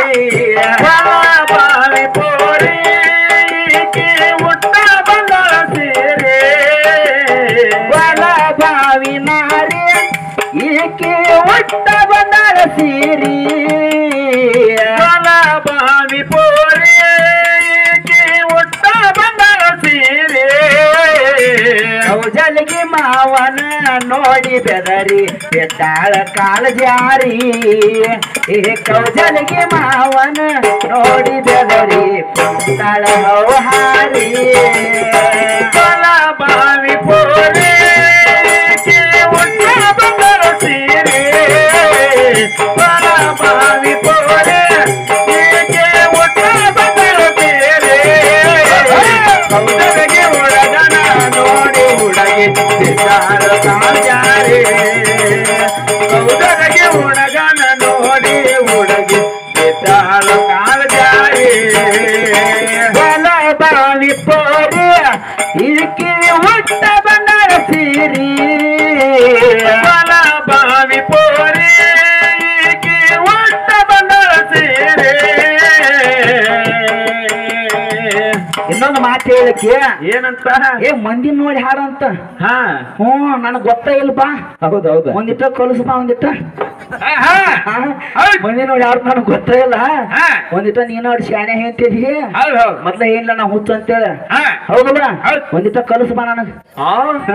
ಬಾವಿ ಪೋರಿ ಹುಟ್ಟ ಬಂದಳ ಸೀರೆ ಹೊಲ ಬಾವಿ ನಾರಿ ಈಕೆ ಒಟ್ಟ ಬಂದಾಳ ಸೀರಿ ಹೊಲ ಬಾವಿ ಪೋರಿ ಹುಟ್ಟ ಬಂದಳ ಸೀರೆ ಕೌಜಲಿಗೆ ಮಾವನ ನೋಡಿ ಬೆದರಿ ಎದ್ದಾಳ ಕಾಲ ಜಾರಿ ಏ ಕೌಜಲಿಗೆ ಮಾವನ ನೋಡಿ ಬೆದರಿ ಕುಂತಾಳ ಹಾರಿ ಹೊಲ ಬಾವಿ ಪೋರಿ ಹುಟ್ಟ ಬಂದಳ ಸೀರೆ ಹೊಲ ಬಾವಿ ಪೋರಿ ಹುಟ್ಟ ಬಂದಳ ಸೀರೆ ಕೌದರಿಗೆ ಒಳಗನ ನೋಡಿ ಹುಡುಗಿ ಬಿದ್ದಾಳ ಕಾಲ್ಜಾರಿ ಕೌದರಿಗೆ ಒಳಗನ ನೋಡಿ ಹುಡುಗಿ ಬಿದ್ದಾಳ ಕಾಲ್ಜಾರಿ ಹೊಲ ಬಾವಿ ಪೋರಿ ಇದಕ್ಕೆ ಒಟ್ಟ ಬಂದಾಳ ಸೀರಿ ಹೊಲ ಬಾವಿ ಪೋರಿ ಒಟ್ಟ ಬಂದಳ ಸೇರೆ ಇನ್ನೊಂದು ಮಾತು ಹೇಳಕ್ಕೆ ಏನಂತ ಏ ಮಂದಿ ನೋಡಿ ಹಾಡಂತ ಹಾ ಹ್ಞೂ ನನಗೆ ಗೊತ್ತೇ ಇಲ್ಲ ಬಾ ಹೌದೌದು ಒಂದಿಟ್ಟ ಕಲಸು ಬಾ ಒಂದಿಟ್ಟ ಹಾ, ಹಾ. ಹಾ? ಹೌದ್. ಮಂದಿ ನೋಡಿ ಯಾರು ನನಗೆ ಗೊತ್ತೇ ಇಲ್ಲ ಹಾ. ಒಂದಿಟ್ಟ ನೀನು ನೋಡಿ ಶಾಣೆ ಹೇಳ್ತಿದಿ ಹೌದ್ ಹೌದ್. ಮೊದ್ಲ ಏನಿಲ್ಲ ನಾ ಹುಚ್ಚು ಅಂತೇಳಿ ಹಾ. ಹೌದಲ್ಲ ಹೌದ್. ಒಂದಿಟ್ಟ ಕಲಸು ಬಾ ನನಗೆ ಆ?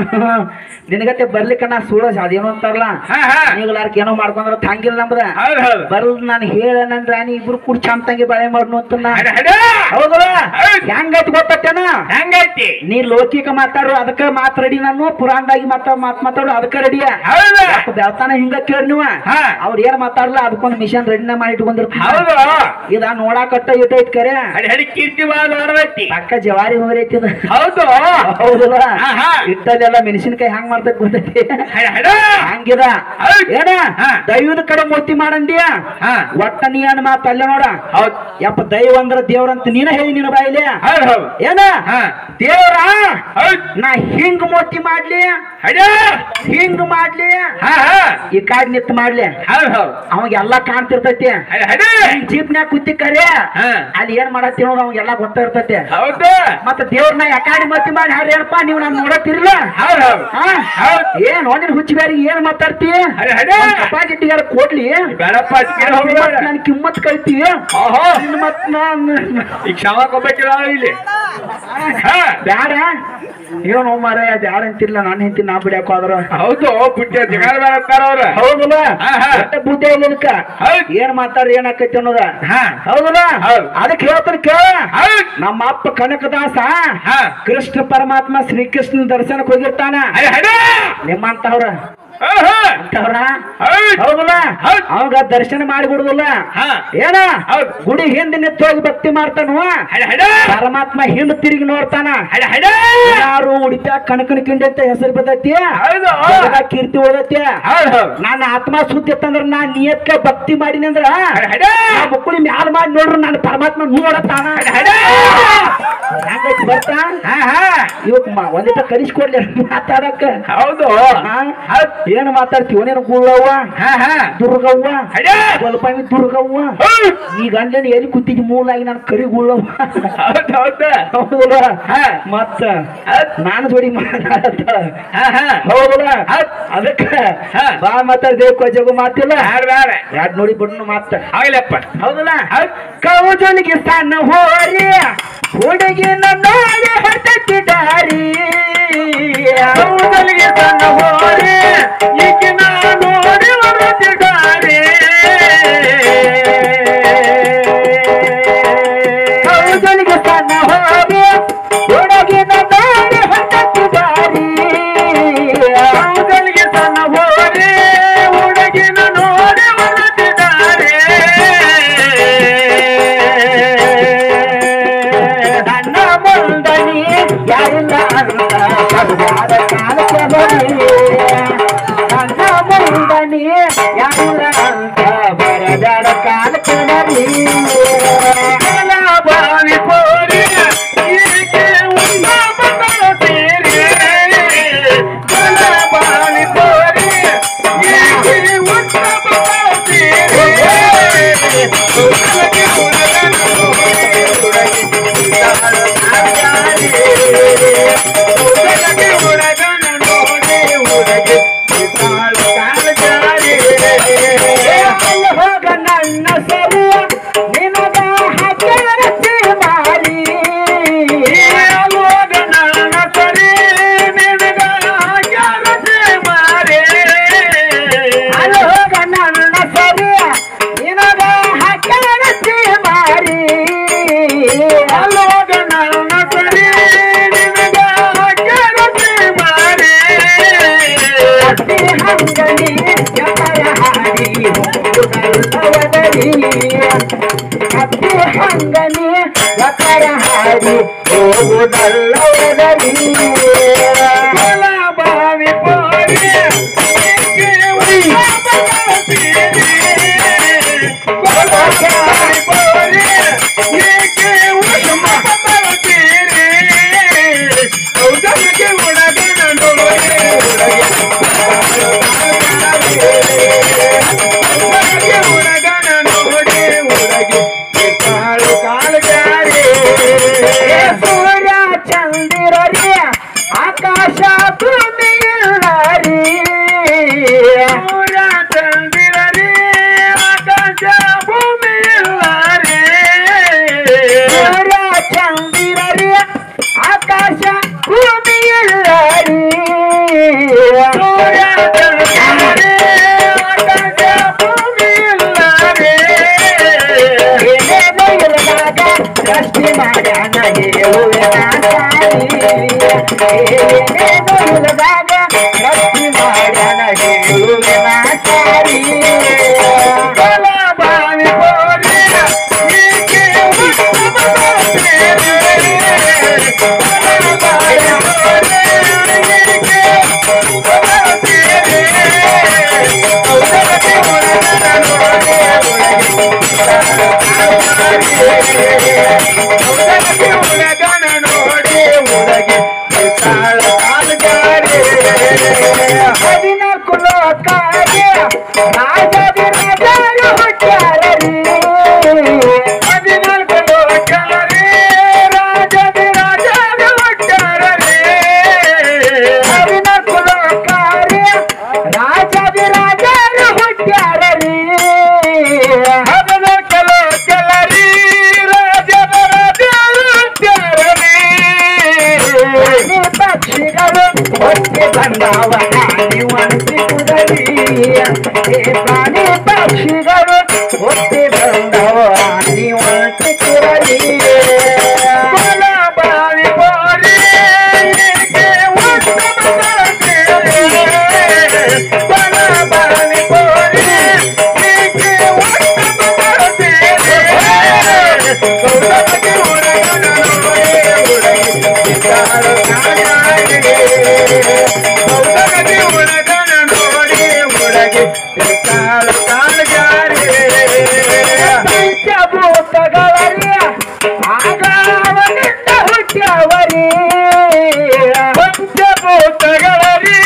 ನಿನಗತ್ತೆ ಬರ್ಲಿಕ್ಕ ನಾ ಸುಳ್ಳು ಅದೇನೋ ಅಂತಾರಲ್ಲ ಹಾ, ಹಾ. ನೀಗ್ಲಾರ್ಕ ಏನೋ ಮಾಡ್ಕೊಂಡ್ರ ಹಂಗಿಲ್ಲ ನಮ್ದ ಹೌದ್ ಹೌದ್. ಬರಲ್ ನಾನು ಹೇಳನಂದ್ರ ನೀ ಇಬ್ರು ಕೂಡಿ ಚಂದ ತಂಗಿ ಬಾಳೆ ಮಾಡ್ನು ಅಂತ ನಾ ಹಡ, ಹಡ. ಹೌದಲ್ಲ ಹೌದ್. ಹೆಂಗೈತಿ ಗೊತ್ತೇನ ಹೆಂಗೈತಿ ನೀ ಲೌಕಿಕ ಮಾತಾಡು ಅದಕ್ಕ ಮಾತ್ ರೆಡಿ ನಾನು ಪುರಾಣದಾಗಿ ಮಾತಾ ಮಾತ್ ಮಾತಾಡು ಅದಕ್ಕ ರೆಡಿಯ ಹೌದ ಬೆಳ್ತಾನ ಹಿಂಗ ಕೇಳಿ ನೀವ ಹಾ. ಅವ್ರ ಏನ್ ಮಾತಾಡಲ್ಲ ಅದಕ್ಕೊಂದು ಮಿಷನ್ ರೆಡಿನ ಮಾಡಿ ಇಟ್ಕೊಂಡಿರ್ತಾರ ಹೌದು ಇದ ನೋಡಾಕಟ್ಟ ಇಟ ಐತ್ ಕರೆ ಹಡಿ ಹಡಿ ಕೀರ್ತಿ ಬಾಳ ನೋಡ್ಬೇಕಿ ಪಕ್ಕ ಜವಾರಿ ಹೋಗೈತಿ ಇದು ಹೌದು ಹೌದಲ್ಲ ಹಾ, ಹಾ. ಇಟ್ಟಲ್ಲೆಲ್ಲ ಮೆಣಸಿನಕಾಯಿ ಹಂಗ್ ಮಾಡ್ತೈತಿ ಗೊತ್ತೈತಿ ಹಡ, ಹಡ. ಹಂಗಿದ ಹೌದ್. ಏನ ಹಾ. ದೈವದ ಕಡೆ ಮೂರ್ತಿ ಮಾಡಂದಿಯ ಹಾ. ಒಟ್ಟ ನೀ ಅನ್ ಮಾತ ಅಲ್ಲೇ ನೋಡ ಹೌದ್ ಯಪ್ಪ ದೈವ ಅಂದ್ರ ದೇವ್ರಂತ ನೀನ ಹೇಳಿ ನಿನ್ನ ಬಾಯಿಲೆ ಹೌದ್ ಹೌದ್ ಏನ ಹಾ. ದೇವ್ರ ಹೌದ್ ನಾ ಹಿಂಗ್ ಮೂರ್ತಿ ಮಾಡ್ಲಿ ಹಡ. ಹಿಂಗ್ ಮಾಡ್ಲಿ ಹಾ ಹಾ ಈ ಕಾಡ್ ನಿತ್ ಮಾಡ್ಲಿ ಹೌದ್ ಹೌದ್ ಅವಾಗ ಎಲ್ಲಾ ಕಾಣ್ತಿರ್ತೈತಿ ಹಡ, ಹಡ. ಜೀಪ್ನ್ಯಾಗ ಕುತ್ತಿ ಕರೆ ಹಾ. ಅಲ್ಲಿ ಏನ್ ಮಾಡತ್ತಿ ನೋಡ ಅವಾಗೆಲ್ಲ ಗೊತ್ತಿರ್ತೈತಿ ಹೌದು ಮತ್ತ ದೇವ್ರನ್ನ ಯಾಕಾಡಿ ಮತ್ತಿ ಮಾಡಿ ಹಾರೇನಪ್ಪ ನೀವು ನಾನು ನೋಡತ್ತಿರ್ಲ ಹೌದ್ ಹೌದ್ ಹಾ? ಹೌದ್. ಏನ್ ಒಂದಿನ ಹುಚ್ಚಿ ಬೇರೆ ಏನ್ ಮಾತಾಡ್ತಿ ಹಡ, ಹಡ. ಕಪಾಜಿಟ್ಟಿಗಾರ ಕೊಡ್ಲಿ ಬೇಡಪ್ಪ ಅಷ್ಟಿಗೆ ಹೋಗ್ಬೇಡ ನನ್ ಕಿಮ್ಮತ್ ಕಳ್ತಿ ಓಹೋ ಮತ್ ನಾನ್ ಈಗ ಕ್ಷಮ ಕೊಡ್ಬೇಕಿಲ್ಲ ಇಲ್ಲಿ ಹಾ ಬ್ಯಾಡ ಏನು ಮಾರಾಯ ಬ್ಯಾಡ ಅಂತಿಲ್ಲ ನಾನು ಹೆಂತಿ ನಾ ಬಿಡ್ಯಾಕ ಹೋದ್ರ ಹೌದು ಬುದ್ಧಿ ಜಗಾರ ಬೇಡ ಅವ್ರ ಹೌದಲ್ಲ ಹಾ, ಹಾ. ಒಟ್ಟ ಬುದ್ಧಿ ಇಲ್ಲಕ ಹೌದ್. ಏನ್ ಮಾತಾಡ್ರಿ ಏನ್ ಆಕೈತಿ ಅನ್ನೋದ ಹಾ ಹೌದಲ್ಲ ಹೌದ್. ಅದಕ್ಕೆ ಹೇಳ್ತಾನೆ ಕೇಳ ಹೌದ್ ನಮ್ಮ ಅಪ್ಪ ಕನಕದಾಸ ಹಾ ಕೃಷ್ಣ ಪರಮಾತ್ಮ ಶ್ರೀಕೃಷ್ಣನ ದರ್ಶನಕ್ಕೆ ಹೋಗಿರ್ತಾನ ಹಡ, ಹಡ. ನಿಮ್ಮಂತವ್ರ ಓಹೋ ಅಂತವ್ರ ಹೌದ್ ಹೌದಲ್ಲ ಹೌದ್. ಅವಾಗ ದರ್ಶನ ಮಾಡಿಬಿಡುದಿಲ್ಲ ಹಾ ಏನ ಹೌದ್. ಗುಡಿ ಹಿಂದೆ ನಿಂತು ಹೋಗಿ ಭಕ್ತಿ ಮಾಡ್ತಾನವ ಹಡ ಹಡ ಪರಮಾತ್ಮ ಹಿಂದ್ ತಿರುಗಿ ನೋಡ್ತಾನ ಹಡ ಹಡ ಯಾರು ಉಡಿತ ಕನಕನ ಕಿಂಡಿ ಅಂತ ಹೆಸರು ಬರ್ತೈತಿ ಹೌದು ಜಗದಾಗ ಕೀರ್ತಿ ಉಳಿದೈತಿ ಹೌದ್ ಹೌದ್ ನನ್ನ ಆತ್ಮ ಸುತ್ತಿತ್ತಂದ್ರ ನಾ ನಿಯತ್ಕ ಭಕ್ತಿ ಮಾಡಿನಿ ಅಂದ್ರ ಹಡ ಹಡ ನಾ ಬುಕ್ಕುಳಿ ಮ್ಯಾಲ ಮಾಡಿ ನೋಡ್ರಿ ನನ್ನ ಪರಮಾತ್ಮ ನೋಡತ್ತಾನ ಹಡ ಹಡ ಹೆಂಗೈತಿ ಬರ್ತಾ ಹಾ ಹಾ ಇವಕ್ ಒಂದಿಟ ಕಲಿಸ್ಕೊಡ್ಲಿ ಮಾತಾಡಕ್ಕ ಹೌದು ಹಾ? ಹೌದ್ ಏನ್ ಮಾತಾಡ್ತೀವಿ ನೀನು ಗುಳ್ಳವ್ವ ಹಾ ಹಾ ದುರ್ಗವ್ವ ಹಡ ಸ್ವಲ್ಪ ದುರ್ಗವ್ವ ಹೌದ್ ಈ ಗಂಡನ ಎಲ್ಲಿ ಕೂತಿದ್ದಿ ಮೂಲಾಗಿ ನಾನು ಕರಿ ಗುಳ್ಳವ್ವ ಹೌದ್ ಹೌದ್ ಹೌದಲ್ಲ ಹಾ. ಮತ್ತ ಹೌದ್ ನಾನು ಜೋಡಿ ಮಾತಾಡತ್ತ ಹಾ ಹಾ ಹೌದಲ್ಲ ಹೌದ್ ಅದಕ್ಕ ಹಾ. ಬಾ ಮಾತಾಡ್ದೇವ್ ಕೊಜಗು ಮಾತಿಲ್ಲ ಬ್ಯಾಡ ಬ್ಯಾಡ ಯಾಡ್ ನೋಡಿ ಬಿಡ್ನು ಮಾತ ಆಗ್ಲಪ್ಪ ಹೌದಲ್ಲ ಹೌದ್ ಕೌಜನಿಗೆ ಸಣ್ಣ ಹೋರಿ ಹುಡುಗಿನ ನೋಡಿ ಹತ್ತಕ್ಕೆ ದಾರಿ ಹೌದಲ್ಲಿಗೆ ಸಣ್ಣ ಹೋರಿ ಈಗಿನ ನೋಡಿ ಬರುತ್ತಿದ್ದಾರೆ ಕೌಜನಿಗೆ ಸಣ್ಣ ಹೋರಿ ಹುಡುಗಿನ ನೋಡಿ ಹತ್ತಕ್ಕೆ ದಾರಿ ಹೌದಲ್ಲಿಗೆ ಸಣ್ಣ ಹೋರಿ ಹುಡುಗಿನ ನೋಡಿ ಬರುತ್ತಿದ್ದಾರೆ ನನ್ನ ಮುಂದನಿ ಯಾರಿಲ್ಲ ಅಂತ ಕರುವಾದ ಕಾಲಕ್ಕೆ ಬನ್ನಿ ನನ್ನ ಮುಂದನಿ ಯಾರಿಲ್ಲ ಅಂತ ಬರದಾಡ ಕಾಲಕ್ಕೆ ಬನ್ನಿ ಬಾವಿ ಕೋರಿ ಈಕೆ ಉಣ್ಣ ಬಂದಳ ಸೇರಿ ಜನ ಬಾವಿ ಕೋರಿ ಈಕೆ ಉಣ್ಣ ಬಂದಳ ಸೇರಿ ಹೋಗರಿ ಅತ್ತಿ ಹಂಗನಿ ಲಕರ ಹಾಡಿ ಹೋಗುದಲ್ಲ ಹೋಗರಿ ಬಾವಿ ಪೋರಿ ಏಕೆ ಉಳಿಸಬಾರದಿರಿ? ಬಾವಿ ಪೋರಿ ಏಕೆ ಉಳಿಸಬಾರದಿರಿ? ಔದನಕ್ಕೆ ಒಳಗಣ ನೋಡೇ ಔದನಕ್ಕೆ ಒಳಗಣ ನೋಡೇ ಒಳಗೆ ಕಾಳು ಕಾಳು ಜಾರಿ ಸೂರ್ಯ ಚಂದಿರರಿ ಆಕಾಶ ಭೂಮಿಯಲ್ಲರಿ ಸೂರ್ಯ ಚಂದಿರರಿ ಆಕಾಶ ಭೂಮಿಯಲ್ಲರಿ ಸೂರ್ಯ ಚಂದಿರರಿ ಆಕಾಶ ಭೂಮಿಯಲ್ಲರಿ ಸೂರ್ಯ ಚಂದಿರರಿ ಆಕಾಶ ಭೂಮಿಯಲ್ಲರಿ ಏನೇನೋ ಇಲ್ಲದಾಗ ಸೃಷ್ಟಿ ಮಾಡ್ಯಾನ ಹೇಳುವೆ ಏನೇನೋ ಇಲ್ಲದಾಗ ಸೃಷ್ಟಿ ಮಾಡ್ಯಾನ ಹೇಳುವೆ ನಾಚಾರಿ ಬಲ ಬಾವಿ ಬೋರಿ ಏಕೆ ಉತ್ತಮವಾದೇನೆ? ಬಲ ಬಾವಿ ಬೋರಿ ಏಕೆ ಉತ್ತಮವಾದೇನೆ? ಔಷಧಕ್ಕೆ ಒಳಗಣ ನೋಡೆ ಔಷಧಕ್ಕೆ ಒಳಗಣ ನೋಡೆ ಒಳಗೆ ಕಾಳ ಕಾಲುಗಾರೆ ಹದಿನಾಲ್ಕು ಲೋಕಾಗೆ ರಾಜಾದಿರಾಜರು ಹುಟ್ಟ್ಯಾರರಿ ಹದಿನಾಲ್ಕು ಲೋಕರೇ ರಾಜದ ರಾಜದ ಒಟ್ಟಾರರೇ ಹದಿನಾಲ್ಕು ಲೋಕಾರೆ ರಾಜಾದಿರಾಜರು ಹುಟ್ಟ್ಯಾರರಿ ಹದಿನಾಲ್ಕು ಲೋಕರೇ ರಾಜದ ರಾಜದ ಒಟ್ಟಾರರೇ ಪ್ರಾಣಿ ಪಕ್ಷಿಗಳು ಹೊಟ್ಟೆ ಬಂದವ ನೀವಂತಿ ಕುದರಿ ಏ ಪ್ರಾಣಿ ಪಕ್ಷಿಗಳು ಹೊಟ್ಟೆ ಬಂದವ ನೀವಂತಿ ಕುದರಿ ಬಲ ಬಾವಿ ಬಾರಿ ಏಕೆ ಉತ್ತಮ ಬಳಸಿದೆ? ಬಲ ಬಾವಿ ಬಾರಿ ಏಕೆ ಉತ್ತಮ ಬಳಸಿದೆ? ಗೌರವಕ್ಕೆ ಒಳಗಣ ನೋಡೆ ಒಳಗೆ ಬಿದ್ದಾರ ಕಾಯಾಗಿದೆ. ಗೌರವಕ್ಕೆ ಒಳಗಣ ನೋಡೆ ಒಳಗೆ ಬಿದ್ದಾರ ಕಾಲಗಾರೆ. ಪಂಚಭೂತಗಳರಿ ಆಗವನಿಂದ ಹುಟ್ಟ್ಯವರಿ ಪಂಚಭೂತಗಳಲ್ಲಿ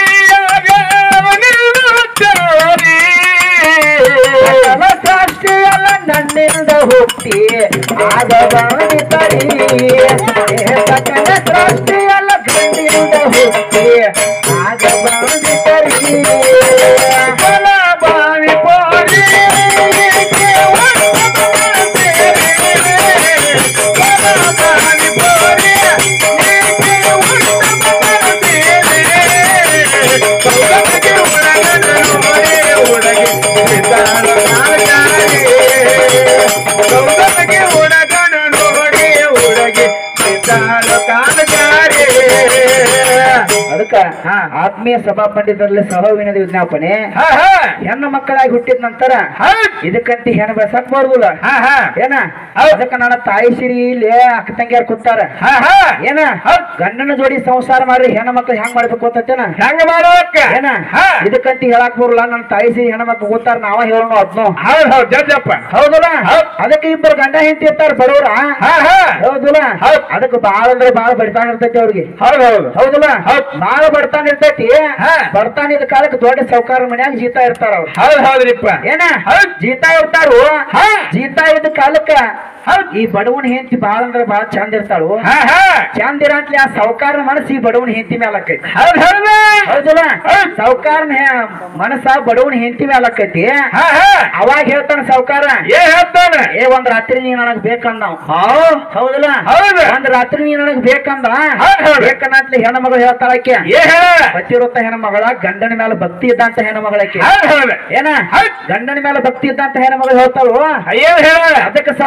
ಆಗವನಿರುತ್ತವರಿ. ಸಕಲ ಸೃಷ್ಟಿಯಲ್ಲ ನನ್ನಿಂದ ಹುಟ್ಟಿ ಆಗ ಬಂದಿತರಿ ಸಕಲ ಸೃಷ್ಟಿಯಲ್ಲ ಗಂಡಿಂದ ಹುಟ್ಟಿ ಆಗ ಬಂದಿತರಿ ಬಲ ಬಾವಿ ಪೋರಿ ಏಕೆ ಒಟ್ಟು ಮಾಡ್ತೀರಿ? ಬಲ ಬಾವಿ ಪೋರಿ ಏಕೆ ಒಟ್ಟು ಮಾಡ್ತೀರಿ? ಕೌತುಕಕ್ಕೆ ಒಳಗಣ ನೋಡೆ ಒಳಗೆ ಬಿದ್ದಾಳ ಕಾಲಗಾರಿ. ಕೌತುಕಕ್ಕೆ ಒಳಗಣ ನೋಡೆ ಒಳಗೆ ಬಿದ್ದಾಳ ಕಾಲಗಾರಿ. ಅದಕ್ಕ ಆತ್ಮೀಯ ಸಭಾ ಪಂಡಿತರಲ್ಲಿ ಸಹವಿನದ ವಿಜ್ಞಾಪನೆ ಹಾ ಹಾ ಹೆಣ್ಣು ಮಕ್ಕಳಾಗಿ ಹುಟ್ಟಿದ ನಂತರ ಹೌದ್. ಇದಕ್ಕಂತ ಹೆಣ್ಣು ಬೆಸಕ್ ಬರುದಿಲ್ಲ ಹಾ ಹಾ ಏನ ಅದಕ್ಕ ನನ್ನ ತಾಯಿ ಸಿರಿ ಇಲ್ಲಿ ಅಕ್ಕ ತಂಗಿಯಾರ್ ಕೂತಾರ ಹಾ ಹಾ ಏನ ಗಂಡನ ಜೋಡಿ ಸಂಸಾರ ಮಾಡ್ರಿ ಹೆಣ್ಣು ಮಕ್ಳು ಹೆಂಗ್ ಮಾಡ್ಬೇಕು ಗೊತ್ತೇನ ಹೆಂಗ ಮಾಡೋಕ ಏನ ಹಾ ಇದಕ್ಕಂತ ಹೇಳಕ್ ಬರಲ್ಲ ನನ್ನ ತಾಯಿ ಸಿರಿ ಹೆಣ್ಣು ಮಕ್ಳು ಕೂತಾರ ನಾವ ಹೇಳೋಣ ಅದ್ನು ಹೌದ್ ಹೌದ್ ಜಡ್ಜಪ್ಪ ಹೌದಲ್ಲ ಹೌದ್. ಅದಕ್ಕೆ ಇಬ್ಬರು ಗಂಡ ಹೆಂಡತಿ ಇರ್ತಾರ ಬಡವ್ರ ಹಾ ಹಾ ಹೌದಲ್ಲ ಹೌದ್. ಅದಕ್ಕೆ ಬಾಳ ಅಂದ್ರೆ ಬಾಳ ಬಡಿತಾನ ಇರ್ತೈತಿ ಅವ್ರಿಗೆ ಹೌದ್ ಹೌದು ಹೌದಲ್ಲ ಹೌದ್. ಬಾಳ ಬಡತಾನ ಇರ್ತೈತಿ ಹಾ. ಬಡತಾನ ಇದ್ದ ಕಾಲಕ್ಕೆ ದೊಡ್ಡ ಸೌಕಾರ ಮನ್ಯಾಗ ಜೀತ ಇರ್ತಾರ ಅವ್ರು ಹೌದ್ ಹೌದ್ರಿಪ್ಪ ಏನ ಹೌದ್. ಜೀತ ಇರ್ತಾರು ಹಾ. ಜೀತ ಇದ್ದ ಕಾಲಕ್ಕ ಹೌದ್. ಈ ಬಡವನ ಹೆಂಡತಿ ಬಾಳ ಅಂದ್ರೆ ಬಾಳ ಚಂದ ಇರ್ತಾಳು ಹಾ ಹಾ ಚಂದ ಇರಂತ್ಲಿ ಆ ಸೌಕಾರ ಮನಸ್ಸು ಈ ಬಡವನ ಹೆಂಡತಿ ಮೇಲೆ ಆಕೈತಿ ಹೌದ್ ಹೌದ ಹೌದಲ್ಲ ಹೌದ್. ಸೌಕಾರನ ಮನಸ್ಸ ಬಡವನ ಹೆಂಡತಿ ಮೇಲೆ ಆಕೈತಿ ಹಾ ಹಾ ಅವಾಗ ಹೇಳ್ತಾನ ಸೌಕಾರ ಏ ಹೇಳ್ತಾನ ಏ ಒಂದ್ ರಾತ್ರಿ ನೀ ನನಗ್ ಬೇಕಂದವ್ ಹಾ ಹೌದಲ್ಲ ಹೌದು. ಒಂದ್ ರಾತ್ರಿ ನೀ ನನಗ್ ಬೇಕಂದ ಹೌದ್ ಹೌದ್. ಬೇಕನ್ನತ್ಲಿ ಹೆಣ್ಮಗಳು ಹೇಳ್ತಾಳಕ್ಕೆ ಏ ಹೇಳ ಪತಿವೃತ್ತ ಹೆಣ್ಮಗಳ ಗಂಡನ ಮೇಲೆ ಭಕ್ತಿ ಇದ್ದಂತ ಹೆಣ್ಮಗಳಕ್ಕೆ ಹೌದ್ ಹೌದ್ ಏನ ಹೌದ್. ಗಂಡನ ಮೇಲೆ ಭಕ್ತಿ ಇದ್ದಂತ ಹೆಣ್ಮಗಳು ಹೇಳ್ತಾಳು ಏನ್ ಹೇಳ ಅದಕ್ಕೆ ಸಾವುಕಾರ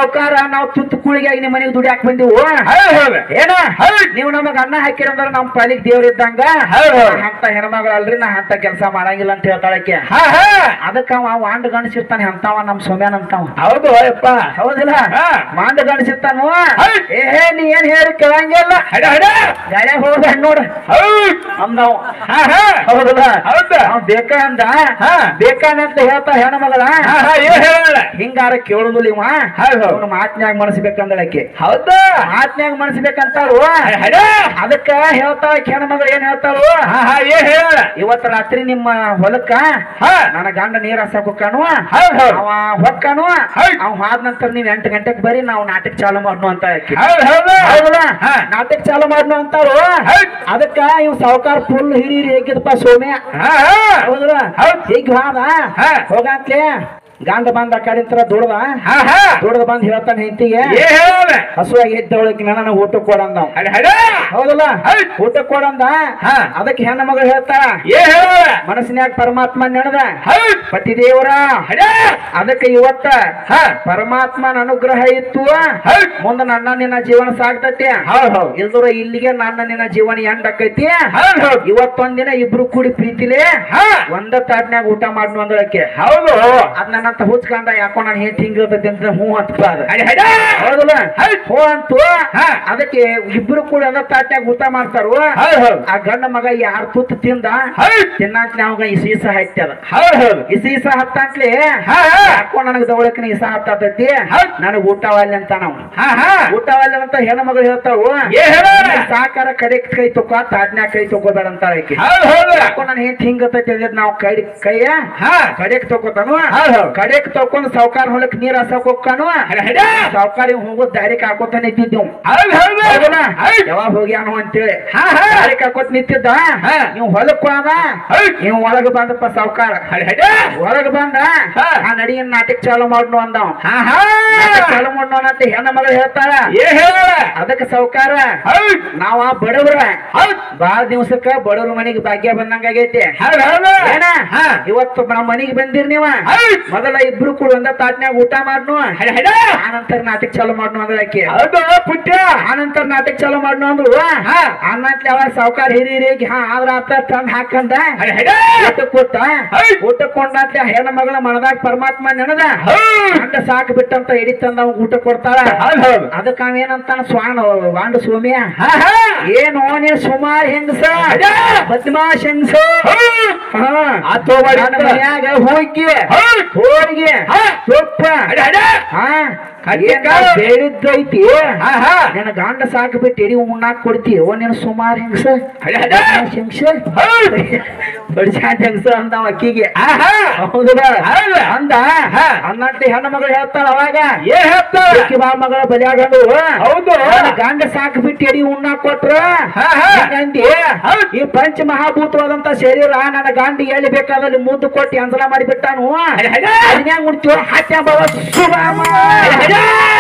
ನಾವು ತುತ್ತು ಕೂಳಿಗಾಗಿ ನಿಮ್ಮ ಮನೆಗೆ ದುಡಿ ಹಾಕಿ ಬಂದಿವು ಹೌದ್ ಹೌದ್ ಏನ ಹೌದ್ ನೀವು ನಮಗ ಅನ್ನ ಹಾಕಿರಂದ್ರ ನಮ್ ಪಾಲಿಗೆ ದೇವ್ರ ಇದ್ದಂಗ ಹೌದ್ ಹೌದ್. ಅಂತ ಹೆಣ್ಮಗಳಲ್ರಿ ನಾ ಅಂತ ಕೆಲಸ ಮಾಡಂಗಿಲ್ಲ ಅಂತ ಹೇಳ್ತಾಳಕ್ಕೆ ಹಾ ಹಾ ಅದಕ್ಕ ಅವ ವಾಂಡ್ ಗಣಸಿರ್ತಾನೆ ಅಂತವ ನಮ್ ಸೌಮ್ಯಾನ ಅಂತವ ಹೌದು ಯಪ್ಪ ಹೌದಿಲ್ಲ ಹಾ. ಮಾಂಡ ಗಣಸಿರ್ತಾನು ಹೌದ್. ಏ ನೀ ಏನ್ ಹೇಳಿ ಕೇಳಂಗಿಲ್ಲ ಹಡ ಹಡ ಗಾಯ ಹೋದ ನೋಡ ಹೌದ್ ಅಂದವ್ ಹಾ ಹಾ ಹೌದಲ್ಲ ಹೌದ ಅವ್ ಬೇಕ ಅಂದ ಹಾ. ಬೇಕಾನಂತ ಹೇಳ್ತಾ ಹೆಣ್ಮಗಳ ಹಾ ಹಾ ಏನ್ ಹೇಳ ಹಿಂಗಾರ ಕೇಳುದಿಲ್ಲ ಇವ ಹೌದ್ ಹೌದ್. ಅವನು ಮಾತ್ನ್ಯಾಗ ಮನಸ್ಬೇಕಂದಳಕ್ಕೆ ಹೌದಾ ಮಾತ್ನ್ಯಾಗ ಮನಸ್ಬೇಕಂತಾಳು ಹಡ ಅದಕ್ಕ ಹೇಳ್ತಾಳ ಹೆಣ್ಮಗಳು ಏನ್ ಹೇಳ್ತಾಳು ಹಾ ಹಾ ಏನ್ ಹೇಳ ಇವತ್ತ ರಾತ್ರಿ ನಿಮ್ಮ ಹೊಲಕ್ಕ ಹಾ ನನ್ನ ಗಂಡ ನೀರ್ ಹಸಕ್ ಹೊಕ್ಕಾನು ಹೌದ್ ಹೌದ್ ಅವ ಹೊಕ್ಕಾನು ಹೌದ್. ಅವ್ ಹಾದ ನಂತರ ನೀವ್ ಎಂಟು ಗಂಟೆಗೆ ಬರ್ರಿ ನಾವು ನಾಟಕ ಚಾಲು ಮಾಡ್ನು ಅಂತ ಆಕಿ. ಹೌದ್ ಹೌದು ಹೌದಲ್ಲ ಹಾ. ನಾಟಕ ಚಾಲು ಮಾಡ್ನು ಅಂತಾಳು ಹೌದ್. ಅದಕ್ಕ ಇವ್ ಸಾವುಕಾರ ಫುಲ್ ಹಿರಿಯರಿ ಹೇಗಿದಪ್ಪ ಸೋಮ್ಯ ಹಾ ಹಾ ಹೌದ್ರ ಹೌದ್. ಹೀಗ್ ಹಾದ ಹಾ. ಹೋಗಂತ್ಲೆ ಗಂಡ ಬಂದ ಆ ಕಡೆ ದುಡ್ದ ಹಾ ಹಾ ದುಡ್ದ ಬಂದ್ ಹೇಳ್ತಾನೆ ಹೆಂಡತಿಗೆ ಏನ್ ಹೇಳ ಹಸುವಾಗಿ ಎದ್ದವಳಕ್ಕೆ ನನಗೆ ಊಟ ಕೊಡಂದ ಹಡ ಹಡ ಹೌದಲ್ಲ ಹೌದ್. ಊಟ ಕೊಡಂದ ಹಾ. ಅದಕ್ಕೆ ಹೆಣ್ಣು ಮಗಳು ಹೇಳ್ತಾಳ ಏನ್ ಹೇಳ ಮನಸ್ಸಿನ್ಯಾಗ ಪರಮಾತ್ಮ ನೆನದ ಹೌದ್ ಪತಿ ದೇವರ ಹಡ ಅದಕ್ಕೆ ಇವತ್ತ ಹಾ ಪರಮಾತ್ಮನ ಅನುಗ್ರಹ ಇತ್ತು ಹೌದ್ ಮುಂದ ನನ್ನ ನಿನ್ನ ಜೀವನ ಸಾಗ್ತೈತಿ ಹೌದ್ ಹೌದ್ ಇಲ್ದ್ರ ಇಲ್ಲಿಗೆ ನನ್ನ ನಿನ್ನ ಜೀವನ ಎಂಡ್ ಆಕೈತಿ ಹೌದ್ ಹೌದ್ ಇವತ್ತೊಂದಿನ ಇಬ್ರು ಕೂಡಿ ಪ್ರೀತಿಲೇ ಹಾ ಒಂದ ತಾಟ್ನ್ಯಾಗ ಊಟ ಮಾಡ್ನು ಅಂದಳಕ್ಕೆ ಹೌದು ಅದ್ ನನ್ನಂತ ಹುಚ್ಕಂಡ ಯಾಕೋ ನಾನು ಹೆಂಟ್ ಹಿಂಗಿರ್ತೈತಿ ಅಂತ ಹ್ಞೂ ಅಂತ ಬಾದ ಹಡ ಹಡ ಹೌದಲ್ಲ ಹೌದ್. ಹೋ ಅಂತು ಹಾ. ಅದಕ್ಕೆ ಇಬ್ರು ಕೂಡ ಒಂದ ತಾಟ್ನ್ಯಾಗ ಊಟ ಮಾಡ್ತಾರು ಹೌದ್ ಹೌದ್ ಆ ಗಂಡ ಮಗ ಯಾರ್ ತುತ್ತು ತಿಂದ ಹೌದ್ ತಿನ್ನಾಕ್ಲೆ ಅವಾಗ ಈ ಸೀಸ ಹತ್ಯದ ಹೌದ್ ಹೌದ್ ಈ ಸೀಸ ಹತ್ತಾಕ್ಲೆ ಹಾ ಹಾ ಯಾಕೋ ನನಗ್ ದವಳಕ್ಕೆ ಇಸ ಹತ್ತತೈತಿ ಹೌದ್. ನನಗ್ ಊಟವಲ್ಲ ಅಂತ ನಾವು ಹಾ ಹಾ ಊಟವಲ್ಲ ಅಂತ ಹೆಣ್ಣು ಮಗಳು ಹೇಳ್ತಾವು ಏನ್ ಹೇಳ ಸಾಕಾರ ಕಡೆ ಕೈ ತಗೋ ತಾಟ್ನ್ಯಾಗ ಕೈ ತಗೋಬೇಡ ಅಂತ ಆಕಿ ಹೌದ್ ಹೌದ್ ಯಾಕೋ ನಾನು ಹೆಂಟ್ ಹಿಂಗತೈತಿ ಅಂದಿದ್ ನಾವು ಕೈ ಕೈಯ ಹಾ ಕಡೆಕ್ ತಗೋತಾನು ಹೌದ್ ಹೌದ್ ಕಡೆಕ್ ತಕೊಂಡ್ ಸಾವ್ಕಾರ ಹೊಲಕ್ ನೀರ್ ಹಸಕ್ ಹೋಗ್ಕಾನು ಹಡ ಹಡ ಸಾವ್ಕಾರ ಹೋಗೋದ್ ದಾರಿ ಕಾಕೋತ ನಿಂತಿದ್ದೆವು ಹೌದ್ ಹೌದ್ ಹೌದಲ್ಲ? ಹೌದ್ ಯಾವಾಗ ಹೋಗ್ಯಾನು ಅಂತೇಳಿ ಹಾ ಹಾ ದಾರಿ ಕಾಕೋತ್ ನಿಂತಿದ್ದ ಹಾ. ನೀವು ಹೊಲಕ್ ಹೋದ ಹೌದ್ ನೀವು ಒಳಗ ಬಂದಪ್ಪ ಸಾವ್ಕಾರ ಹಡ ಹಡ ಹೊರಗ್ ಬಂದ ಹಾ. ಆ ನಡಿಯನ್ ನಾಟಕ ಚಾಲು ಮಾಡ್ನು ಅಂದವ್ ಹಾ ಹಾ ನಾಟಕ ಚಾಲು ಮಾಡ್ನು ಅಂತ ಹೆಣ್ಣ ಮಗಳು ಹೇಳ್ತಾಳ ಏನ್ ಹೇಳ ಅದಕ್ಕೆ ಸಾವ್ಕಾರ ಹೌದ್ ನಾವ ಬಡವ್ರ ಹೌದ್ ಬಾಳ ದಿವ್ಸಕ್ಕ ಬಡವ್ರ ಮನೆಗೆ ಭಾಗ್ಯ ಬಂದಂಗ ಆಗೈತಿ ಹೌದ್ ಹೌದ್ ಏನ ಹಾ ಇವತ್ತು ನಮ್ಮ ಮನೆಗೆ ಬಂದಿರ್ ನೀವ ಹೌದ್ ಮೊದಲ ಇಬ್ರು ಕೂಡ ಒಂದ ತಾಟ್ನ್ಯಾಗ ಊಟ ಮಾಡ್ನು ಹಡ ಹಡ ಆನಂತರ ನಾಟಕ ಚಾಲು ಮಾಡ್ನು ಅಂದ್ರೆ ಆಕೆ ಹೌದು ಪುಟ್ಟ ಆನಂತರ ನಾಟಕ ಚಾಲು ಮಾಡ್ನು ಅಂದ್ರು ಹಾ ಅನ್ನತ್ಲೆ ಅವ ಸಾವ್ಕಾರ ಹಿರಿಯರಿಗೆ ಹಾ ಆದ್ರ ಆತ ತಂದ್ ಹಾಕಂದ ಹಡ ಹಡ ಊಟ ಕೊಟ್ಟ ಹೌದ್. ಊಟ ಕೊಂಡಂತೆ ಹೆಣ್ಣ ಮಗಳ ಮನದಾಗ ಪರಮಾತ್ಮ ನೆನದ ಹೌದ್ ಗಂಡ ಸಾಕು ಬಿಟ್ಟಂತ ಎಡಿ ತಂದ ಅವ್ನ್ ಊಟ ಕೊಡ್ತಾಳ ಹೌದ್ ಹೌದ್ ಅದಕ್ಕ ಅವೇನಂತಾನ ಸ್ವಾಣ ವಾಂಡ ಸೋಮ್ಯ ಹಾ ಹಾ ಏನು ನೀನ್ ಸುಮಾರ್ ಹೆಂಗಸ ಅಡ. ಬದ್ಮಾಶ್ ಹೆಂಗಸ ಹೌದ್ ಹಾ. ಆತೋ ಮಾಡಿ ನನ್ನ ಮನ್ಯಾಗ ಹೋಗಿ ಹೌದ್ ಹೋಳಿಗೆ ಹಾ. ತುಪ್ಪ ಹಡ ಹಡ ಹಾ ಕಡ್ಲೆ ಏನ್ ಕಾಳು. ಬೇಡಿದ್ದೈತಿ ಹಾ ಹಾ ನಿನ್ನ ಗಂಡ ಸಾಕು ಬಿಟ್ಟು ಎಡಿ ಉಣ್ಣಾಕ್ ಕೊಡ್ತೀಯ ನೀನು ಸುಮಾರ್ ಹೆಂಗಸ ಹಡ ಹಡ ಬದ್ಮಾಶ್ ಹೆಂಗಸ ಹೌದ್ ಬಡ್ಸಾಟ್ ಹೆಂಗಸ ಅಂದವ ಅಕ್ಕಿಗೆ ಹಾ ಹಾ ಹೌದಲ್ಲ ಹೌದ ಅಂದ ಹಾ. ಅನ್ನಂತೆ ಹೆಣ್ಣು ಮಗಳು ಹೇಳ್ತಾಳ ಅವಾಗ ಏನ್ ಹೇಳ್ತಾಳ ಅಕ್ಕಿ ಬಾ ಮಗಳ ಬಲಿಯಾಗಂಡು ಹೌದು ನನ್ನ ಗಂಡ ಸಾಕು ಬಿಟ್ಟು ಎಡಿ ಉಣ್ಣಾಕ್ ಕೊಟ್ರ ಹಾ ಹಾ ಹಿಂಗಂದಿ ಹೌದ್. ಈ ಪಂಚ ಮಹಾಭೂತವಾದಂತ ಶರೀರ ನನ್ನ ಗಂಡ ಎಲ್ಲಿ ಬೇಕಾದಲ್ಲಿ ಮುದ್ದು ಕೊಟ್ಟು ಅಂಜಲ ಮಾಡಿಬಿಟ್ಟಾನು ಹಡ ಹಡ ಅದ್ನ್ಯಾಗ ಮುಡ್ತೀವ ಹತ್ಯ ಬಾವ ಸುರಾಮ ಹಡ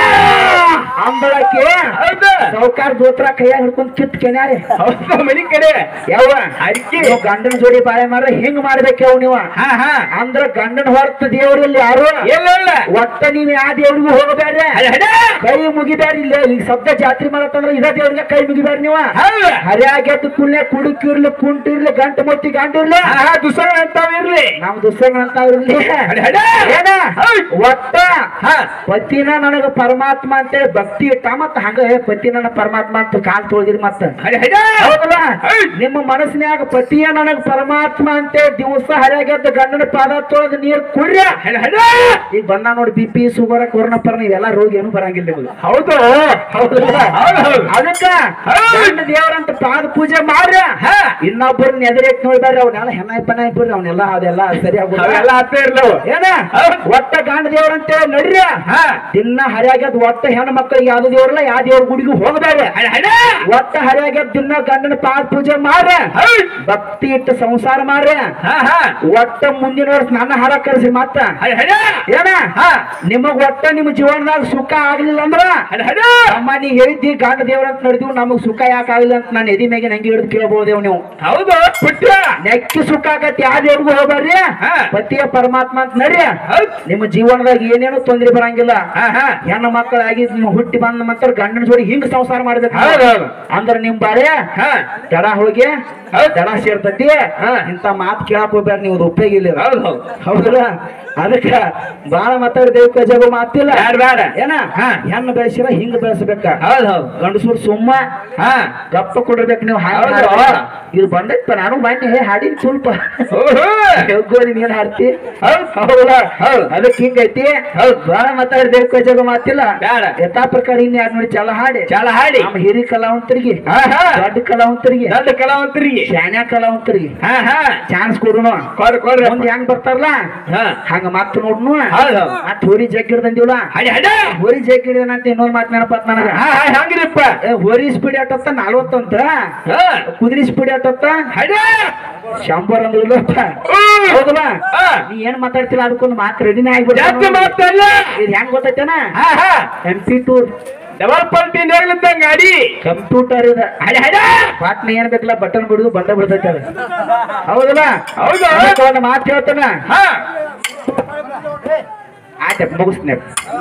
ಅಂದಳಕ್ಕೆ ಹೌದು ಸೌಕಾರ ದೋತ್ರ ಕೈಯಾಗ ಹಿಡ್ಕೊಂಡ್ ಕಿತ್ ಕೆನ್ಯಾರೆ ಹೌದು ಮನಿ ಕಡೆ ಯಾವ ಅಡಿಕೆ ನೀವು ಗಂಡನ ಜೋಡಿ ಬಾಳೆ ಮಾರ ಹಿಂಗ್ ಮಾಡ್ಬೇಕವ್ ನೀವ ಹಾ ಹಾ ಅಂದ್ರ ಗಂಡನ ಹೊರತ ದೇವ್ರಲ್ಲಿ ಯಾರು ಇಲ್ಲ ಇಲ್ಲ ಒಟ್ಟ ನೀವ್ ಯಾವ ದೇವ್ರಿಗೂ ಹೋಗಬೇಡ್ರಿ ಹಡ ಹಡ ಕೈ ಮುಗಿಬ್ಯಾರಿ ಇಲ್ಲ ಈಗ ಸದ್ಯ ಜಾತ್ರೆ ಮಾಡತ್ತಂದ್ರ ಇದ ದೇವ್ರಿಗೆ ಕೈ ಮುಗಿಬ್ಯಾರಿ ನೀವ ಹೌದು ಹರಿಯಾಗೆದ್ದು ಕುಲ್ಲೆ ಕುಡುಕಿರ್ಲಿ ಕುಂಟಿರ್ಲಿ ಗಂಟು ಮೊತ್ತಿ ಗಂಟಿರ್ಲಿ ಹಾ ಹಾ ದುಸರ ಅಂತಾವ ಇರ್ಲಿ ನಮ್ ದುಸ್ಸಂಗಂತ ಇರ್ಲಿ ಹಡ ಹಡ ಏನ ಹೌದ್. ಒಟ್ಟ ಹಾ ಪತಿನ ನನಗ ಪರಮಾತ್ಮ ಅಂತೇಳಿ ಭಕ್ತಿ ಇಟ್ಟ ಮತ್ತ ಹಂಗ ಏ, ಪತಿ ನನ್ನ ಪರಮಾತ್ಮ ಅಂತ ಕಾಲ್ ತೊಳ್ದಿರಿ ಮತ್ತ ಹಡ ಹಡ ಹೌದಲ್ಲ ಹೌದ್. ನಿಮ್ಮ ಮನಸ್ಸಿನ್ಯಾಗ ಪತಿಯ ನನಗ ಪರಮಾತ್ಮ ಅಂತೇಳಿ ದಿವಸ ಹರಿಯಾಗೆದ್ದು ಗಂಡನ ಪಾದ ತೊಳೆದು ನೀರ್ ಕುಡ್ರಿ ಹಡ ಹಡ ಈಗ ಬಂದ ನೋಡಿ ಬಿ ಪಿ ಶುಗರ್ ಕೊರೋನಾ ಪರ್ನ ಇವೆಲ್ಲ ರೋಗ ಏನು ಬರಂಗಿಲ್ಲ ನಿಮಗೆ ಹೌದು ಹೌದಲ್ಲ ಹೌದು ಹೌದು ಅದಕ್ಕ ಹೌದ್. ಗಂಡ ದೇವರಂತ ಪಾದ ಪೂಜೆ ಮಾಡ್ರ ಹಾ ಇನ್ನೊಬ್ಬರನ್ನ ಎದುರೇಟ್ ನೋಡ್ಬೇಡ್ರಿ ಅವನ್ನೆಲ್ಲ ಹೆಣ್ಣ ಪನ ಬಿಡ್ರಿ ಅವನ್ನೆಲ್ಲ ಅದೆಲ್ಲ ಸರಿ ಅವೆಲ್ಲ ಆಗೋಲ್ಲ ಅತ್ತ ಇರ್ಲವು ಏನ ಹೌದ್. ಒಟ್ಟ ಗಂಡ ದೇವ್ರಂತ ನಡ್ರಿ ಹಾ ದಿನ ಹರಿಯಾಗ್ಯದ ಒಟ್ಟ ಹೆಣ್ಣು ಮಕ್ಕಳಿಗೆ ಯಾವ್ದು ದೇವ್ರ ದೇವ್ರಲ್ಲ ಯಾವ ದೇವ್ರ ಗುಡಿಗೂ ಹೋಗಬೇಡ ಹಡ ಹಡ ಒಟ್ಟ ಹರಿಯಾಗ ದಿನ ಗಂಡನ ಪಾದ ಪೂಜೆ ಮಾಡ್ರ ಹೌದ್ ಭಕ್ತಿ ಇಟ್ಟು ಸಂಸಾರ ಮಾಡ್ರ ಹಾ ಹಾ ಒಟ್ಟ ಮುಂದಿನ ವರ್ಷ ನನ್ನ ಹಾರ ಕರೆಸಿ ಮತ್ತ ಹಡ ಹಡ ಏನ ಹಾ ನಿಮಗ್ ಒಟ್ಟ ನಿಮ್ ಜೀವನದಾಗ ಸುಖ ಆಗ್ಲಿಲ್ಲ ಅಂದ್ರ ಹಡ ಹಡ ಅಮ್ಮ ನೀ ಹೇಳಿದ್ದಿ ಗಂಡ ದೇವ್ರ ಅಂತ ನಡೆದಿವ್ ನಮಗ್ ಸುಖ ಯಾಕೆ ಆಗ್ಲಿಲ್ಲ ಅಂತ ನಾನು ಎದಿ ಮ್ಯಾಗೆ ನಂಗೆ ಹಿಡಿದು ಕೇಳ್ಬೋದೇವ್ ನೀವು ಹೌದು ಪುಟ್ಟ ನೆಕ್ಕಿ ಸುಖ ಆಗತ್ತೆ ಯಾವ ದೇವ್ರಿಗೂ ಹೋಗ್ಬಾರ್ರಿ ಹಾ. ಪತಿಯ ಪರಮಾತ್ಮ ಅಂತ ನಡ್ರಿ ಹೌದ್ ನಿಮ್ಮ ಜೀವನದಾಗ ಏನೇನು ತೊಂದ್ರೆ ಬರಂಗಿಲ್ಲ ಹಾ ಹಾ ಹೆಣ್ಣು ಮಕ್ಕಳಾಗಿ ನಿಮ್ಮ ಹುಟ್ಟಿ ಬಂದ ಮಾತ್ರ ಗಂಡನ ಜೋಡಿ ಹಿಂಗ್ ಸಂಸಾರ ಮಾಡ್ಬೇಕು ಹೌದ್ ಹೌದ್ ಅಂದ್ರ ನಿಮ್ ಬಾರೆ ಹಾ ದಡ ಹೋಗಿ ಹೌದ್. ದಡ ಸೇರ್ತತಿ ಹಾ. ಇಂತ ಮಾತು ಕೇಳಕ್ ಹೋಗ್ಬೇಡ ನೀವು ಉಪಯೋಗ ಇಲ್ಲ ಇದು. ಹೌದ್ ಹೌದ್ ಹೌದಲ್ಲ ಅದಕ್ಕ ಬಾಳ ಮಾತಾಡಿದೇವ್ ಕಜಾಗ ಮಾತಿಲ್ಲ ಬ್ಯಾಡ ಬ್ಯಾಡ ಏನ ಹಾ. ಹೆಣ್ಣು ಬೆಳೆಸಿರ ಹಿಂಗ್ ಬೆಳೆಸ್ಬೇಕ ಹೌದ್ ಹೌದ್ ಗಂಡಸೂರ್ ಸುಮ್ಮ ಹಾ ಗಪ್ಪ ಕೊಡಿರ್ಬೇಕು ನೀವು ಹಾಗೆ ಹೌದು. ಹಾಡ್ಬೇಕು. ಇದು ಬಂದೈತ ನಾನು ಬನ್ನಿ ಹಾಡಿನ ಸ್ವಲ್ಪ ಓಹೋ ಹೋಗೋರಿ ನೀನ್ ಹಾಡ್ತಿ ಹೌದ್ ಹೌದಲ್ಲ ಹೌದ್ ಅದಕ್ಕೆ ಹಿಂಗೈತಿ ಹೌದ್ ಬಾಳ ಮಾತಾಡಿದೇವ್ ಕಜಾಗ ಮಾತಿಲ್ಲ ಬ್ಯಾಡ ಯಥಾ ಪ್ರಕಾರ ಇನ್ ಯಾರು ನೋಡಿ ಚಲ ಹಾಡಿ ಚಾಲ ಹಾಡಿ ನಮ್ಮ ಹಿರಿ ಕಲಾವಂತರಿಗೆ ಹಾ ಹಾ ದೊಡ್ಡ ಕಲಾವಂತರಿಗೆ ದೊಡ್ಡ ಕಲಾವಂತರಿಗೆ ಶಾನ್ಯ ಕಲಾವಂತರಿಗೆ ಹಾ ಹಾ ಚಾನ್ಸ್ ಕೊಡುನು ಕೊಡ್ರಿ ಕೊಡ್ರಿ ಮುಂದೆ ಹೆಂಗ್ ಬರ್ತಾರಲ್ಲ ಹಾ ಹಂಗ ಮತ್ ನೋಡ್ನು ಹೌದ್ ಹೌದ್ ಮತ್ ಹೋರಿ ಜಗ್ ಹಿಡ್ದಂದಿವಲ್ಲ ಹಡ ಹಡ ಹೋರಿ ಜಗ್ ಹಿಡಿದನಂತ ಇನ್ನೊಂದ್ ಮಾತ್ ನೆನಪತ್ ನನಗ ಹಾ ಹಾ ಹಂಗ್ರಿಪ್ಪ ಏ, ಹೋರಿ ಸ್ಪೀಡ್ ಆಟತ್ತ ನಲ್ವತ್ತಂತ ಹಾ ಕುದುರೆ ಸ್ಪೀಡ್ ಆಟತ್ತ ಹಡ ಶಂಬರ್ ಅಂದ್ರ ಇಲ್ಲಪ್ಪ ಹೌದಲ್ಲ ಹಾ ನೀ ಏನ್ ಮಾತಾಡ್ತಿಲ್ಲ ಅದಕ್ಕೊಂದು ಮಾತು ರೆಡಿನೇ ಆಗ್ಬಿಡ್ತ ಜಾಸ್ತಿ ಮಾತಲ್ಲ ಇದು ಹೆಂಗ್ ಗೊತ್ತೈತೇನ ಹಾ ಹಾ ಕಂಪ್ಯೂಟರ್ ಡಬಲ್ ಪಲ್ಟಿ ನೇಗ್ಲಿದ್ದಂಗ ಗಾಡಿ ಕಂಪ್ಯೂಟರ್ ಇದ ಹಡ ಹಡ ಪಾಟ್ನ ಏನ್ ಬೇಕಲ್ಲ ಬಟನ್ ಬಿಡುದು ಬಂದ ಬಿಡ್ತೈತೆ ಅದು ಹೌದಲ್ಲ ಹೌದು. ಅದಕ್ಕೆ ಒಂದು ಮಾತು ಹೇಳ್ತಾನ ಹಾ ಆಯ್ತಪ್ಪ ಮುಗಿಸ್ತೀನಿ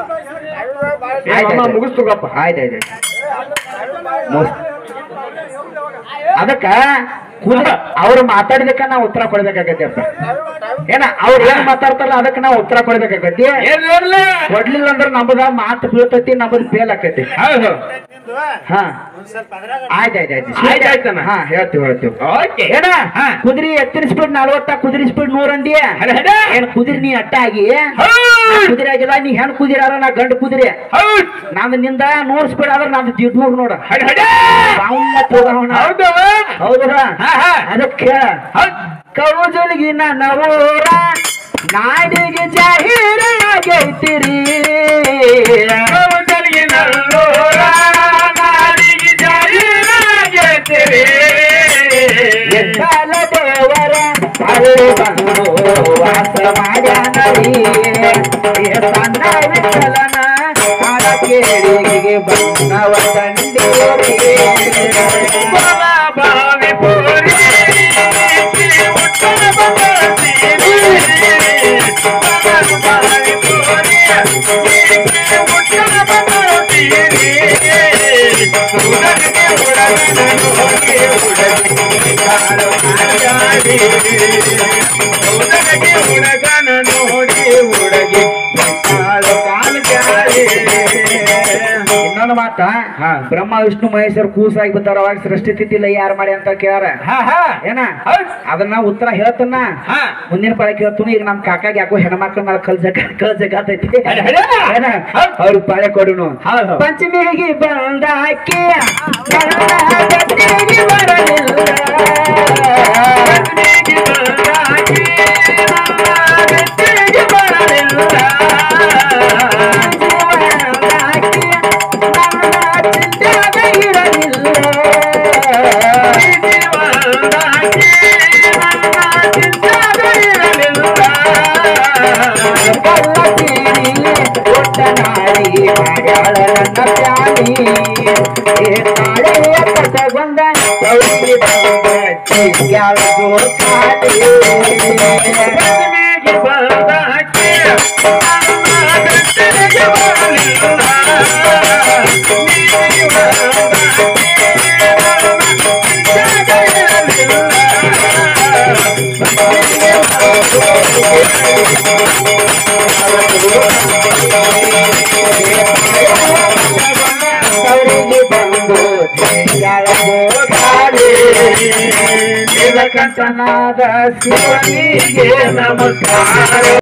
ಏ ಮಾಮ ಮುಗಿಸ್ತುಗಪ್ಪ ಆಯ್ತಾಯ್ತು ಮುಗಿಸ್ ಅದಕ್ಕ ಕುದುರೆ ಅವ್ರು ಮಾತಾಡಿದಕ್ಕ ನಾವು ಉತ್ತರ ಕೊಡ್ಬೇಕಾಗತ್ತೆ ಅಪ್ಪ ಏನ ಅವ್ರು ಏನ್ ಮಾತಾಡ್ತಾರಲ್ಲ ಅದಕ್ಕೆ ನಾವು ಉತ್ತರ ಕೊಡ್ಬೇಕಾಗತ್ತೆ ಏನ್ ಇರ್ಲ ಕೊಡ್ಲಿಲ್ಲ ಅಂದ್ರೆ ನಮ್ಮದ ಮಾತು ಬೀಳ್ತೈತಿ ನಮ್ಮದು ಫೇಲ್ ಆಕತಿ ಹೌದು ಹಾ ಆಯ್ತಾಯ್ತಾಯ್ತು ಆಯ್ತಾಯ್ತಣ್ಣ. ಹಾ ಹೇಳ್ತೀವಿ ಹೇಳ್ತೀವಿ ಓಕೆ ಏನ ಹಾ. ಕುದುರೆ ಎತ್ತಿನ ಸ್ಪೀಡ್ ನಲ್ವತ್ತ ಕುದುರೆ ಸ್ಪೀಡ್ ನೂರ ಅಂದಿ ಹಡ ಹಡ ಏನ್ ಕುದುರೆ ನೀ ಅಟ್ಟ ಆಗಿ ಹೌದ್ ಕುದುರೆ ಆಗಿಲ್ಲ ನೀ ಹೆಣ್ ಕುದುರೆ ಅರ ನಾ ಗಂಡು ಕುದುರೆ ಹೌದ್ ನಂದು ನಿಂದ ನೂರ್ ಸ್ಪೀಡ್ ಆದ್ರೆ ನಂದು ದಿಡ್ ನೂರ್ ನೋಡ ಹಡ ಹಡ ಹೋಗೋಣ ಹೌದು ಹೌದಾ ಹಾ ಹಾ ಅದಕ್ಕೆ ಹೌದ್ ಕೌಜಲ್ಗಿ ನನ್ನ ಊರ ನಾಡಿಗೆ ಜಾಹೀರಾಗೈತಿರಿ ಕೌದಲಿಗೆ ನಲ್ಲೋರ ನಾಡಿಗೆ ಜಾಹೀರಾಗೈತಿರಿ. ಎದ್ದಾಲ ದೇವರ ಅಲ್ಲಿ ಬಂದು ವಾಸ ಮಾಡ್ಯಾನರಿ ಏ ಸಣ್ಣ ವಿಠಲನ ಹಾಡ ಕೇಳಿಗೆ ಬಂದವ ಕಂಡೇರಿ ಬಾಲ ಬಾವಿ ಪೂರಿ, ಉತ್ತರ ಬಂಗಾರತೀರಿ. ಬಾಲ ಬಾವಿ ಪೂರಿ, ಉತ್ತರ ಬಂಗಾರತೀರಿ. ಉಡಲಿಗೆ ಉಡಲಿನ ಹೋಗಿ ಉಡಲಿಗೆ ಕಾಲು ಕಾಲಾಡಿ. ಉಡಲಿಗೆ ಉಡಗನ ನೋಡಿ ಉಡಗಿ ಕಾಲು ಕಾಲು ಜಾರಿ. ಇನ್ನೊಂದು ಮಾತ ಹಾ. ಬ್ರಹ್ಮ ವಿಷ್ಣು ಮಹೇಶ್ವರ ಕೂಸಾಗಿ ಬಂದಾರ ಅವಾಗ ಸೃಷ್ಟಿ ತಿಥಿಲ್ಲ ಯಾರು ಮಾಡಿ ಅಂತ ಕೇಳಾರ ಹಾ ಹಾ ಏನ ಹೌದ್ ಅದನ್ನ ಉತ್ತರ ಹೇಳ್ತಾನ ಹಾ ಮುಂದಿನ ಪದ ಕೇಳ್ತಾನು ಈಗ ನಮ್ ಕಾಕಾಗ ಯಾಕೋ ಹೆಣ್ಮಕ್ಳ ಮೇಲೆ ಕಲ್ ಜಗ ಕಲ್ ಜಗಾತೈತಿ ಅರೆ, ಅರೆ. ಏನ ಹೌದ್. ಅವ್ರಿಗೆ ಪಾಳೆ ಕೊಡುನು ಹೌದ್ ಹೌದ್. ಪಂಚಮಿಗೆ ಬಂದಾಕಿ ನನ್ನ ಗದ್ದಿಗೆ ಬರಲಿಲ್ಲ ಗದ್ದಿಗೆ ಬಂದಾಕಿ ನನ್ನ ಗದ್ದಿಗೆ ಬರಲಿಲ್ಲ. ಬಂದಾಕಿ ನನ್ನ ಚಿಂತೆಯಾಗ ಇರಲಿಲ್ಲ ಗದ್ದಿಗೆ ಬಂದಾಕಿ ನನ್ನ ಚಿಂತಾದ ಇರಲಿಲ್ಲ. ಕಲ್ಲತೀರಿ ಒಟ್ಟನಾಡಿ ಮಾಡ್ಯಾಳ ನನ್ನ ಪ್ಯಾನಿ ಏ ತಾಳೆಯ ಕಟಗೊಂದ ಕೌರಿ ಬಂದ ಚಿಕ್ಯಾಳ ಜೋಡ್ ಕಾಡಿ ಗದ್ದಿಗೆ ಬಂದಾಕಿ ನನ್ನ ಗದ್ದಿಗೆ ಬರಲಿಲ್ಲ. ಗದ್ದಿಗೆ ಬಂದಾಕಿ ನನ್ನ ಚಿಂತಾದ ಇರಲಿಲ್ಲ. ಕೌರಿಗೆ ಬಂದು ಚಿಕ್ಯಾಳ ಜೋಡ್ ಕಾಡಿ ನೀಲಕಂಠನಾದ ಶಿವನಿಗೆ ನಮಸ್ಕಾರ